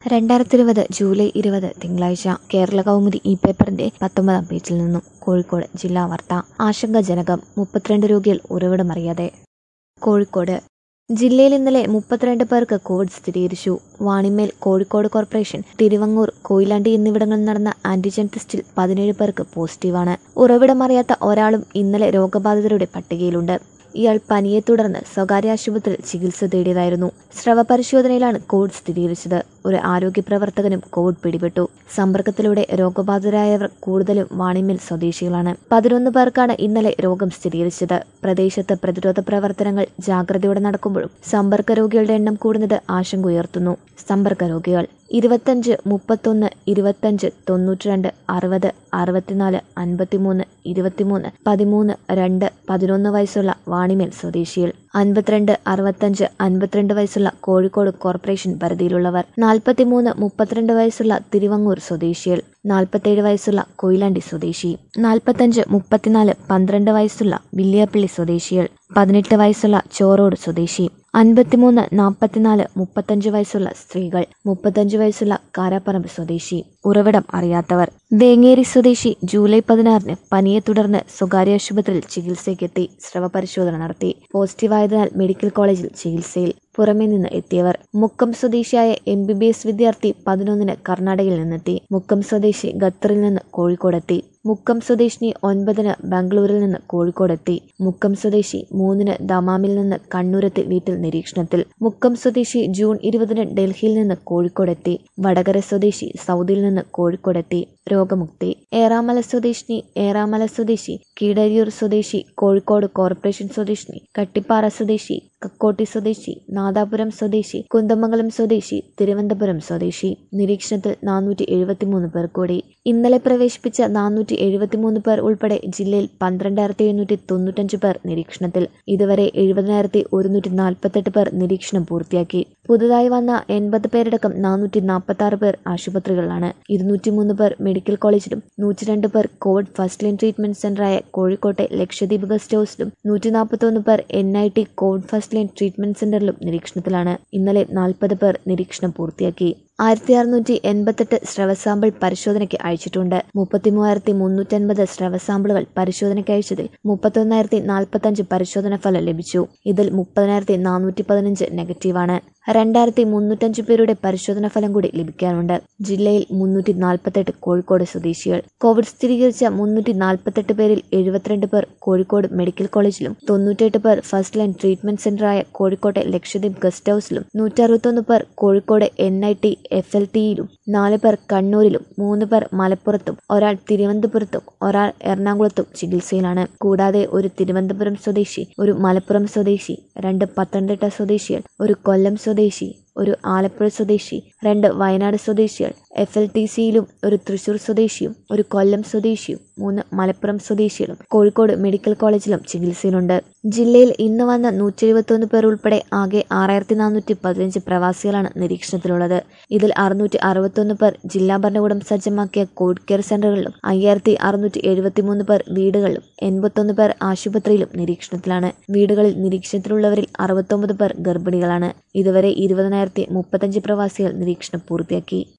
രണ്ടായിരത്തി ഇരുപത് ജൂലൈ ഇരുപത് തിങ്കളാഴ്ച കേരള കൗമുദി ഈ പേപ്പറിന്റെ പത്തൊമ്പതാം പേജിൽ നിന്നും കോഴിക്കോട് ജില്ലാ വാർത്ത ആശങ്കാജനകം മുപ്പത്തിരണ്ട് രോഗികൾ ഉറവിടമറിയാതെ കോഴിക്കോട് ജില്ലയിൽ ഇന്നലെ മുപ്പത്തിരണ്ട് പേർക്ക് കോവിഡ് സ്ഥിരീകരിച്ചു വാണിമേൽ കോഴിക്കോട് കോർപ്പറേഷൻ തിരുവങ്ങൂർ കൊയിലാണ്ടി എന്നിവിടങ്ങളിൽ നടന്ന ആന്റിജൻ ടെസ്റ്റിൽ പതിനേഴ് പേർക്ക് പോസിറ്റീവാണ് ഉറവിടമറിയാത്ത ഒരാളും ഇന്നലെ രോഗബാധിതരുടെ പട്ടികയിലുണ്ട് ഇയാൾ പനിയെ തുടർന്ന് സ്വകാര്യ ആശുപത്രിയിൽ ചികിത്സ തേടിയതായിരുന്നു സ്രവ പരിശോധനയിലാണ് കോവിഡ് സ്ഥിരീകരിച്ചത് ഒരു ആരോഗ്യ പ്രവർത്തകനും കോവിഡ് പിടിപെട്ടു സമ്പർക്കത്തിലൂടെ രോഗബാധിതരായവർ കൂടുതലും വാണിമ്യൽ സ്വദേശികളാണ് പതിനൊന്ന് പേർക്കാണ് ഇന്നലെ രോഗം സ്ഥിരീകരിച്ചത് പ്രദേശത്ത് പ്രതിരോധ പ്രവർത്തനങ്ങൾ ജാഗ്രതയോടെ നടക്കുമ്പോഴും സമ്പർക്ക രോഗികളുടെ എണ്ണം കൂടുന്നത് ആശങ്ക ഉയർത്തുന്നു സമ്പർക്ക രോഗികൾ ഇരുപത്തഞ്ച് മുപ്പത്തൊന്ന് ഇരുപത്തഞ്ച് തൊണ്ണൂറ്റിരണ്ട് അറുപത് അറുപത്തിനാല് അൻപത്തിമൂന്ന് ഇരുപത്തിമൂന്ന് പതിമൂന്ന് രണ്ട് പതിനൊന്ന് വയസ്സുള്ള വാണിമേൽ സ്വദേശികൾ അൻപത്തിരണ്ട് അറുപത്തഞ്ച് അൻപത്തിരണ്ട് വയസ്സുള്ള കോഴിക്കോട് കോർപ്പറേഷൻ പരിധിയിലുള്ളവർ നാൽപ്പത്തിമൂന്ന് മുപ്പത്തിരണ്ട് വയസ്സുള്ള തിരുവങ്ങൂർ സ്വദേശികൾ നാൽപ്പത്തേഴ് വയസ്സുള്ള കൊയിലാണ്ടി സ്വദേശി നാൽപ്പത്തഞ്ച് മുപ്പത്തിനാല് പന്ത്രണ്ട് വയസ്സുള്ള വില്ലിയപ്പള്ളി സ്വദേശികൾ പതിനെട്ട് വയസ്സുള്ള ചോറോട് സ്വദേശി അൻപത്തിമൂന്ന് നാൽപ്പത്തിനാല് മുപ്പത്തഞ്ച് വയസ്സുള്ള സ്ത്രീകൾ മുപ്പത്തഞ്ച് വയസ്സുള്ള കാരാപ്പറമ്പ് സ്വദേശി ഉറവിടം അറിയാത്തവർ വേങ്ങേരി സ്വദേശി ജൂലൈ പതിനാറിന് പനിയെ തുടർന്ന് സ്വകാര്യ ആശുപത്രിയിൽ ചികിത്സയ്ക്കെത്തി സ്രവ പരിശോധന നടത്തി പോസിറ്റീവായതിനാൽ മെഡിക്കൽ കോളേജിൽ ചികിത്സയിൽ പുറമെ നിന്ന് എത്തിയവർ മുക്കം സ്വദേശിയായ എം ബി ബി എസ് വിദ്യാർത്ഥി പതിനൊന്നിന് കർണാടകയിൽ നിന്നെത്തി മുക്കം സ്വദേശി ഖത്തറിൽ നിന്ന് കോഴിക്കോടെത്തി മുക്കം സ്വദേശിനി ഒൻപതിന് ബാംഗ്ലൂരിൽ നിന്ന് കോഴിക്കോടെത്തി മുക്കം സ്വദേശി മൂന്നിന് ദമാമിൽ നിന്ന് കണ്ണൂരത്തെ വീട്ടിൽ നിരീക്ഷണത്തിൽ മുക്കം സ്വദേശി ജൂൺ ഇരുപതിന് ഡൽഹിയിൽ നിന്ന് കോഴിക്കോടെത്തി വടകര സ്വദേശി സൗദിയിൽ നിന്ന് കോഴിക്കോടെത്തി രോഗമുക്തി ഏറാമല സ്വദേശിനി ഏറാമല സ്വദേശി കീടരിയൂർ സ്വദേശി കോഴിക്കോട് കോർപ്പറേഷൻ സ്വദേശിനി കട്ടിപ്പാറ സ്വദേശി കക്കോട്ടി സ്വദേശി നാദാപുരം സ്വദേശി കുന്തമംഗലം സ്വദേശി തിരുവനന്തപുരം സ്വദേശി നിരീക്ഷണത്തിൽ നാനൂറ്റി എഴുപത്തിമൂന്ന് പേർ കൂടി ഇന്നലെ പ്രവേശിപ്പിച്ച നാനൂറ്റി എഴുപത്തിമൂന്ന് പേർ ഉൾപ്പെടെ ജില്ലയിൽ പന്ത്രണ്ടായിരത്തി എഴുന്നൂറ്റി തൊണ്ണൂറ്റഞ്ച് പേർ നിരീക്ഷണത്തിൽ ഇതുവരെ എഴുപതിനായിരത്തി ഒരുന്നൂറ്റി നാൽപ്പത്തെട്ട് പേർ നിരീക്ഷണം പൂർത്തിയാക്കി പുതുതായി വന്ന എൺപത് പേരടക്കം നാനൂറ്റി നാൽപ്പത്തി ആറ് പേർ ആശുപത്രികളിലാണ് ഇരുന്നൂറ്റിമൂന്ന് പേർ മെഡിക്കൽ കോളേജിലും നൂറ്റിരണ്ട് പേർ കോവിഡ് ഫസ്റ്റ് ലൈൻ ട്രീറ്റ്മെന്റ് സെന്ററായ കോഴിക്കോട്ടെ ലക്ഷദ്വീപ് ഗസ്റ്റ് ഹൌസിലും നൂറ്റി നാൽപ്പത്തൊന്ന് പേർ N I T Covid first line treatment സെന്ററിലും നിരീക്ഷണത്തിലാണ് ഇന്നലെ നാൽപ്പത് പേർ നിരീക്ഷണം പൂർത്തിയാക്കി ആയിരത്തി അറുന്നൂറ്റി എൺപത്തെട്ട് സ്രവ സാമ്പിൾ പരിശോധനയ്ക്ക് അയച്ചിട്ടുണ്ട് മുപ്പത്തിമൂവായിരത്തി മുന്നൂറ്റൻപത് സ്രവ സാമ്പിളുകൾ പരിശോധനയ്ക്ക് അയച്ചതിൽ മുപ്പത്തൊന്നായിരത്തി നാൽപ്പത്തഞ്ച് പരിശോധന ഫലം ലഭിച്ചു ഇതിൽ മുപ്പതിനായിരത്തി നാനൂറ്റി പതിനഞ്ച് നെഗറ്റീവാണ് രണ്ടായിരത്തി മുന്നൂറ്റഞ്ച് പേരുടെ പരിശോധന ഫലം കൂടി ലഭിക്കാനുണ്ട് ജില്ലയിൽ മുന്നൂറ്റി നാൽപ്പത്തെട്ട് കോഴിക്കോട് സ്വദേശികൾ കോവിഡ് സ്ഥിരീകരിച്ച മുന്നൂറ്റി നാൽപ്പത്തെട്ട് പേരിൽ എഴുപത്തിരണ്ട് പേർ കോഴിക്കോട് മെഡിക്കൽ കോളേജിലും തൊണ്ണൂറ്റെട്ട് പേർ ഫസ്റ്റ് ലൈൻ ട്രീറ്റ്മെന്റ് സെന്ററായ കോഴിക്കോട്ടെ ലക്ഷദ്വീപ് ഗസ്റ്റ് ഹൌസിലും നൂറ്ററുപത്തൊന്ന് പേർ Kozhikode N I T F L ടിയിലും നാല് പേർ കണ്ണൂരിലും മൂന്ന് പേർ മലപ്പുറത്തും ഒരാൾ തിരുവനന്തപുരത്തും ഒരാൾ എറണാകുളത്തും ചികിത്സയിലാണ് കൂടാതെ ഒരു തിരുവനന്തപുരം സ്വദേശി ഒരു മലപ്പുറം സ്വദേശി രണ്ട് പത്തനംതിട്ട സ്വദേശികൾ ഒരു കൊല്ലം സ്വദേശി ഒരു ആലപ്പുഴ സ്വദേശി രണ്ട് വയനാട് സ്വദേശികൾ എഫ് എൽ ടി സിയിലും ഒരു തൃശൂർ സ്വദേശിയും ഒരു കൊല്ലം സ്വദേശിയും മൂന്ന് മലപ്പുറം സ്വദേശികളും കോഴിക്കോട് മെഡിക്കൽ കോളേജിലും ചികിത്സയിലുണ്ട് ജില്ലയിൽ ഇന്ന് വന്ന നൂറ്റി എഴുപത്തൊന്ന് പേർ ഉൾപ്പെടെ ആകെ ആറായിരത്തി നാനൂറ്റി പതിനഞ്ച് പ്രവാസികളാണ് നിരീക്ഷണത്തിലുള്ളത് ഇതിൽ അറുന്നൂറ്റി അറുപത്തൊന്ന് പേർ ജില്ലാ ഭരണകൂടം സജ്ജമാക്കിയ കോവിഡ് കെയർ സെന്ററുകളിലും അയ്യായിരത്തി അറുന്നൂറ്റി എഴുപത്തിമൂന്ന് പേർ വീടുകളിലും എൺപത്തൊന്ന് പേർ ആശുപത്രിയിലും നിരീക്ഷണത്തിലാണ് വീടുകളിൽ നിരീക്ഷണത്തിലുള്ളവരിൽ അറുപത്തൊമ്പത് പേർ ഗർഭിണികളാണ് ഇതുവരെ ഇരുപതിനായിരത്തി മുപ്പത്തഞ്ച് പ്രവാസികൾ നിരീക്ഷണം പൂർത്തിയാക്കി